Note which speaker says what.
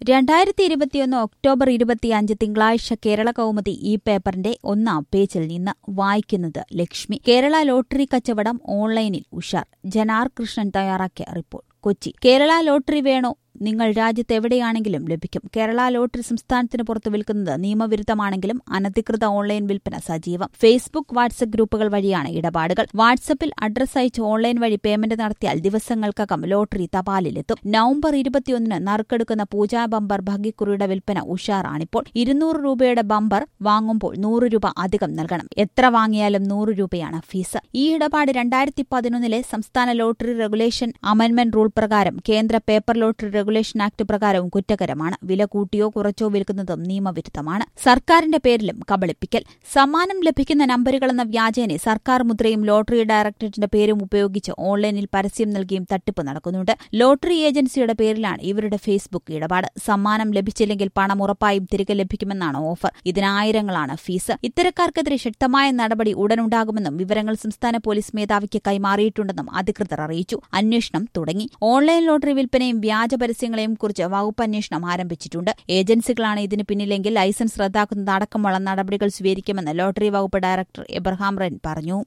Speaker 1: രണ്ടായിരത്തി ഇരുപത്തിയൊന്ന് ഒക്ടോബർ ഇരുപത്തിയഞ്ച് തിങ്കളാഴ്ച കേരള കൗമുദി ഈ പേപ്പറിന്റെ ഒന്നാം പേജിൽ നിന്ന് വായിക്കുന്നത് ലക്ഷ്മി കേരള ലോട്ടറി കച്ചവടം ഓൺലൈനിൽ ഉഷാർ ജനാർ കൃഷ്ണൻ തയ്യാറാക്കിയ റിപ്പോർട്ട് കൊച്ചി കേരള ലോട്ടറി വേണോ നിങ്ങൾ രാജ്യത്ത് എവിടെയാണെങ്കിലും ലഭിക്കും കേരള ലോട്ടറി സംസ്ഥാനത്തിന് പുറത്ത് വിൽക്കുന്നത് നിയമവിരുദ്ധമാണെങ്കിലും അനധികൃത ഓൺലൈൻ വിൽപ്പന സജീവം ഫേസ്ബുക്ക് വാട്സ്ആപ്പ് ഗ്രൂപ്പുകൾ വഴിയാണ് ഇടപാടുകൾ വാട്സ്ആപ്പിൽ അഡ്രസ് അയച്ച് ഓൺലൈൻ വഴി പേയ്മെന്റ് നടത്തിയാൽ ദിവസങ്ങൾക്കകം ലോട്ടറി തപാലിലെത്തും നവംബർ ഇരുപത്തിയൊന്നിന് നറുക്കെടുക്കുന്ന പൂജാ ബമ്പർ ഭാഗ്യക്കുറിയുടെ വിൽപ്പന ഉഷാറാണിപ്പോൾ ഇരുന്നൂറ് രൂപയുടെ ബമ്പർ വാങ്ങുമ്പോൾ നൂറ് രൂപ അധികം നൽകണം എത്ര വാങ്ങിയാലും നൂറ് രൂപയാണ് ഫീസ് ഈ ഇടപാട് രണ്ടായിരത്തി പതിനൊന്നിലെ സംസ്ഥാന ലോട്ടറി റെഗുലേഷൻ അമെന്റ്മെന്റ് റൂൾ പ്രകാരം കേന്ദ്ര പേപ്പർ ലോട്ടറി റെഗുലേഷൻ ആക്ട് പ്രകാരവും കുറ്റകരമാണ് വില കൂട്ടിയോ കുറച്ചോ വിൽക്കുന്നതും നിയമവിരുദ്ധമാണ് സർക്കാരിന്റെ പേരിലും കബളിപ്പിക്കൽ സമ്മാനം ലഭിക്കുന്ന നമ്പറുകളെന്ന വ്യാജേനെ സർക്കാർ മുദ്രയും ലോട്ടറി ഡയറക്ടറേറ്റിന്റെ പേരും ഉപയോഗിച്ച് ഓൺലൈനിൽ പരസ്യം നൽകിയും തട്ടിപ്പ് നടക്കുന്നുണ്ട് ലോട്ടറി ഏജൻസിയുടെ പേരിലാണ് ഇവരുടെ ഫേസ്ബുക്ക് ഇടപാട് സമ്മാനം ലഭിച്ചില്ലെങ്കിൽ പണം ഉറപ്പായും തിരികെ ലഭിക്കുമെന്നാണ് ഓഫർ ഇതിനായിരങ്ങളാണ് ഫീസ് ഇത്തരക്കാർക്കെതിരെ ശക്തമായ നടപടി ഉടനുണ്ടാകുമെന്നും വിവരങ്ങൾ സംസ്ഥാന പോലീസ് മേധാവിക്ക് കൈമാറിയിട്ടുണ്ടെന്നും അധികൃതർ അറിയിച്ചു അന്വേഷണം തുടങ്ങി ഓൺലൈൻ ലോട്ടറി വിൽപ്പനയും വ്യാജ പരസ്യങ്ങളെയും കുറിച്ച് വകുപ്പ് അന്വേഷണം ആരംഭിച്ചിട്ടുണ്ട് ഏജൻസികളാണ് ഇതിന് പിന്നിലെങ്കിൽ ലൈസൻസ് റദ്ദാക്കുന്നത് അടക്കമുള്ള നടപടികൾ സ്വീകരിക്കുമെന്ന് ലോട്ടറി വകുപ്പ് ഡയറക്ടർ എബ്രഹാം റെൻ പറഞ്ഞു